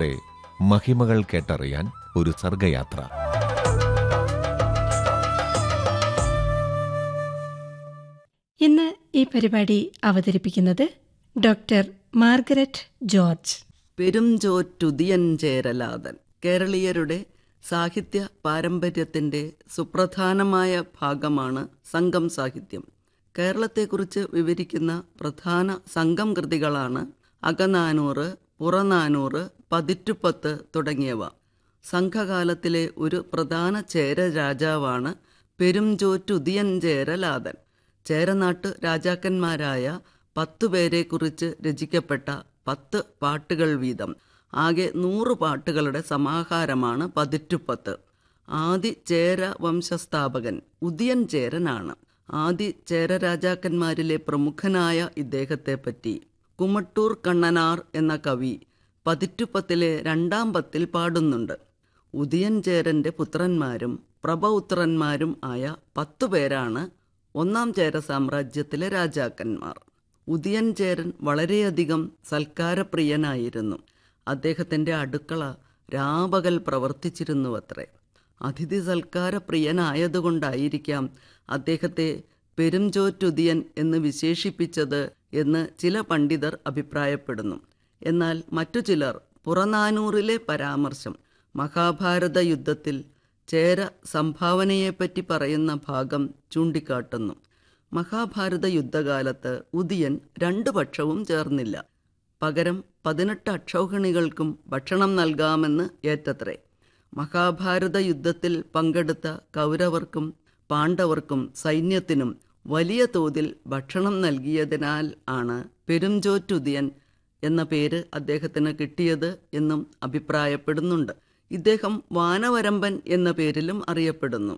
ഭാഷയുടെ മഹിമകൾ കേട്ടറിയാൻ ഒരു സർഗയാത്ര ഇന്ന് ഈ പരിപാടി അവതരിപ്പിക്കുന്നത് doctor Margaret George Perumchottuthiyan Cheralathan കേരളീയരുടെ സാഹിത്യ പാരമ്പര്യത്തിന്റെ സുപ്രധാനമായ ഭാഗമാണ് സംഘം സാഹിത്യം കേരളത്തെക്കുറിച്ച് വിവരിക്കുന്ന പ്രധാന സംഘം കൃതികളാണ് അകനാനൂറ് പുറനാനൂറ് പതിറ്റുപത്ത് തുടങ്ങിയവ സംഘകാലത്തിലെ ഒരു പ്രധാന ചേര രാജാവാണ് പെരുംചോറ്റുതിയൻ ചേരലാതൻ ചേരനാട്ടു രാജാക്കന്മാരായ പത്തു പേരെക്കുറിച്ച് രചിക്കപ്പെട്ട പത്ത് പാട്ടുകൾ വീതം ആകെ നൂറ് പാട്ടുകളുടെ സമാഹാരമാണ് പതിറ്റുപത്ത് ആദി ചേര വംശസ്ഥാപകൻ ഉദിയൻ ചേരനാണ് ആദി ചേര രാജാക്കന്മാരിലെ പ്രമുഖനായ ഇദ്ദേഹത്തെപ്പറ്റി കുമട്ടൂർ കണ്ണനാർ എന്ന കവി പതിറ്റുപത്തിലെ രണ്ടാം പത്തിൽ പാടുന്നുണ്ട് ഉദിയൻ ചേരന്റെ പുത്രന്മാരും പ്രഭപുത്രന്മാരും ആയ പത്തു പേരാണ് ഒന്നാം ചേര സാമ്രാജ്യത്തിലെ രാജാക്കന്മാർ ഉദിയൻ ചേരൻ വളരെയധികം സൽക്കാരപ്രിയനായിരുന്നു അദ്ദേഹത്തിൻ്റെ അടുക്കള രാപകൽ പ്രവർത്തിച്ചിരുന്നുവത്രേ അതിഥി സൽക്കാരപ്രിയനായതുകൊണ്ടായിരിക്കാം അദ്ദേഹത്തെ പെരുംചോറ്റുദിയൻ എന്ന് വിശേഷിപ്പിച്ചത് എന്ന് ചില പണ്ഡിതർ അഭിപ്രായപ്പെടുന്നു എന്നാൽ മറ്റു ചിലർ പുറനാനൂറിലെ പരാമർശം മഹാഭാരത യുദ്ധത്തിൽ ചേര സംഭാവനയെപ്പറ്റി പറയുന്ന ഭാഗം ചൂണ്ടിക്കാട്ടുന്നു മഹാഭാരത യുദ്ധകാലത്ത് ഉദിയൻ രണ്ടു പക്ഷവും ചേർന്നില്ല പകരം പതിനെട്ട് അക്ഷൗഹിണികൾക്കും ഭക്ഷണം നൽകാമെന്ന് ഏറ്റത്രേ മഹാഭാരത യുദ്ധത്തിൽ പങ്കെടുത്ത കൗരവർക്കും പാണ്ഡവർക്കും സൈന്യത്തിനും വലിയ തോതിൽ ഭക്ഷണം നൽകിയതിനാൽ ആണ് പെരുംചോറ്റുദിയൻ എന്ന പേര് അദ്ദേഹത്തിന് കിട്ടിയത് എന്നും അഭിപ്രായപ്പെടുന്നുണ്ട് ഇദ്ദേഹം വാനവരമ്പൻ എന്ന പേരിലും അറിയപ്പെടുന്നു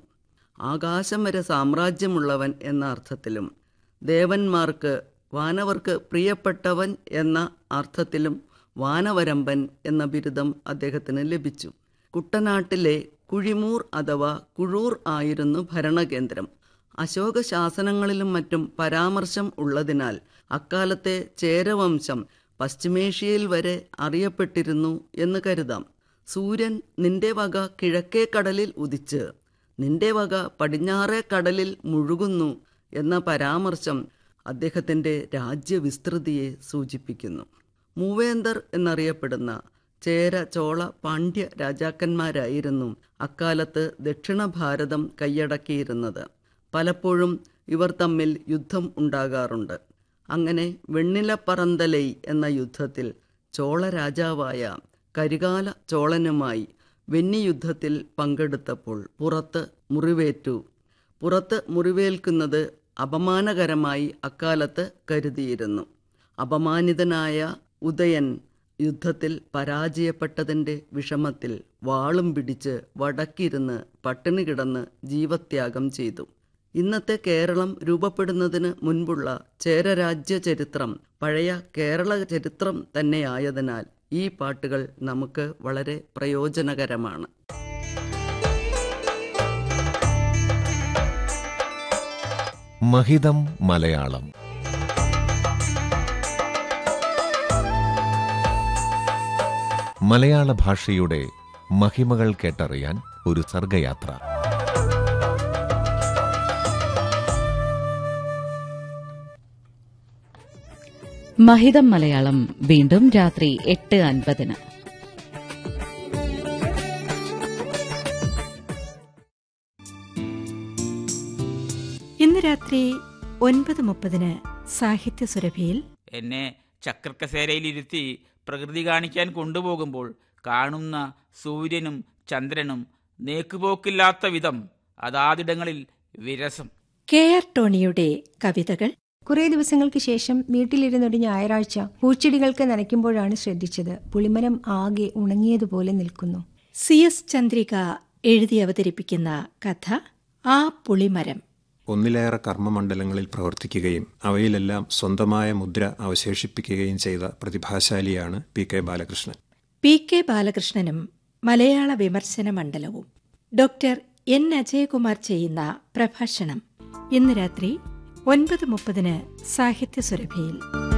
ആകാശം വരെ സാമ്രാജ്യമുള്ളവൻ എന്ന അർത്ഥത്തിലും ദേവന്മാർക്ക് വാനവർക്ക് പ്രിയപ്പെട്ടവൻ എന്ന അർത്ഥത്തിലും വാനവരമ്പൻ എന്ന ബിരുദം അദ്ദേഹത്തിന് ലഭിച്ചു കുട്ടനാട്ടിലെ കുഴിമൂർ അഥവാ കുഴൂർ ആയിരുന്നു ഭരണകേന്ദ്രം അശോക ശാസനങ്ങളിലും മറ്റും പരാമർശം ഉള്ളതിനാൽ അക്കാലത്തെ ചേരവംശം പശ്ചിമേഷ്യയിൽ വരെ അറിയപ്പെട്ടിരുന്നു എന്ന് കരുതാം സൂര്യൻ നിന്റെ വക കിഴക്കേ കടലിൽ ഉദിച്ച് നിന്റെ വക പടിഞ്ഞാറേ കടലിൽ മുഴുകുന്നു എന്ന പരാമർശം അദ്ദേഹത്തിൻ്റെ രാജ്യവിസ്തൃതിയെ സൂചിപ്പിക്കുന്നു മൂവേന്തർ എന്നറിയപ്പെടുന്ന ചേര ചോള പാണ്ഡ്യ രാജാക്കന്മാരായിരുന്നു അക്കാലത്ത് ദക്ഷിണ ഭാരതം കൈയടക്കിയിരുന്നത് പലപ്പോഴും ഇവർ തമ്മിൽ യുദ്ധം ഉണ്ടാകാറുണ്ട് അങ്ങനെ വെണ്ണിലപ്പറന്തലൈ എന്ന യുദ്ധത്തിൽ ചോള രാജാവായ കരികാല ചോളനുമായി വെന്നി യുദ്ധത്തിൽ പങ്കെടുത്തപ്പോൾ പുറത്ത് മുറിവേറ്റു പുറത്ത് മുറിവേൽക്കുന്നത് അപമാനകരമായി അക്കാലത്ത് കരുതിയിരുന്നു അപമാനിതനായ ഉദയൻ യുദ്ധത്തിൽ പരാജയപ്പെട്ടതിൻ്റെ വിഷമത്തിൽ വാളും പിടിച്ച് വടക്കിരുന്ന് പട്ടിണി കിടന്ന് ജീവത്യാഗം ചെയ്തു ഇന്നത്തെ കേരളം രൂപപ്പെടുന്നതിന് മുൻപുള്ള ചേരരാജ്യ ചരിത്രം പഴയ കേരള ചരിത്രം തന്നെയായതിനാൽ ഈ പാട്ടുകൾ നമുക്ക് വളരെ പ്രയോജനകരമാണ് മഹിതം മലയാളം മലയാള ഭാഷയുടെ മഹിമകൾ കേട്ടറിയാൻ ഒരു സർഗയാത്ര മഹിതം മലയാളം വീണ്ടും രാത്രി എട്ട് അൻപതിന് ഇന്ന് രാത്രി ഒൻപത് മുപ്പതിന് സാഹിത്യ സുരഭിയിൽ എന്നെ ചക്രക്കസേരയിലിരുത്തി പ്രകൃതി കാണിക്കാൻ കൊണ്ടുപോകുമ്പോൾ കാണുന്ന സൂര്യനും ചന്ദ്രനും നേക്കുപോക്കില്ലാത്ത വിധം അതാതിടങ്ങളിൽ വിരസം കെ ആർ ടോണിയുടെ കവിതകൾ കുറേ ദിവസങ്ങൾക്ക് ശേഷം വീട്ടിലിരുന്നൊരു ഞായറാഴ്ച പൂച്ചെടികൾക്ക് നനയ്ക്കുമ്പോഴാണ് ശ്രദ്ധിച്ചത് പുളിമരം ആകെ ഉണങ്ങിയതുപോലെ നിൽക്കുന്നു സി എസ് ചന്ദ്രിക എഴുതി അവതരിപ്പിക്കുന്ന കഥ ആ പുളിമരം ഒന്നിലേറെ കർമ്മമണ്ഡലങ്ങളിൽ പ്രവർത്തിക്കുകയും അവയിലെല്ലാം സ്വന്തമായ മുദ്ര അവശേഷിപ്പിക്കുകയും ചെയ്ത പ്രതിഭാശാലിയാണ് P K Balakrishnan P K ബാലകൃഷ്ണനും മലയാള വിമർശന മണ്ഡലവും ഡോക്ടർ എൻ അജയകുമാർ ചെയ്യുന്ന പ്രഭാഷണം ഇന്ന് രാത്രി ഒൻപത് മുപ്പതിന് സാഹിത്യ സുരഭിയിൽ